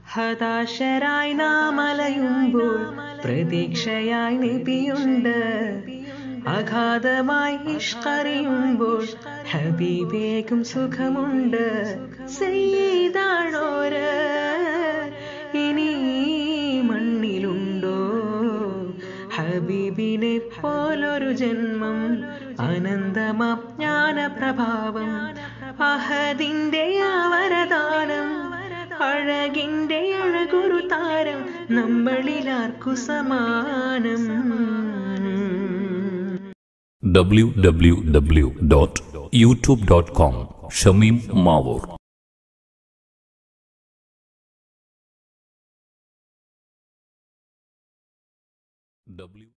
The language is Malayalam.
ഹതാശരായി നാം അലയുമ്പോൾ പ്രതീക്ഷയായി നബിയുണ്ട് അഗാധമായി ഇഷ്കറിയുമ്പോൾ ഹബീബേക്കും സുഖമുണ്ട് സെയ്താണോര് ഇനി ഈ മണ്ണിലുണ്ടോ ഹബീബിനെ പോലൊരു ജന്മം അനന്തമാം ജ്ഞാനപ്രഭാവം അഹദിന്റെ അവരദാനം അഴകിന്റെ അഴകൊരു താരം നമ്മളിലാർക്കു സമാനം www.youtube.com ഷമീം മാവൂർ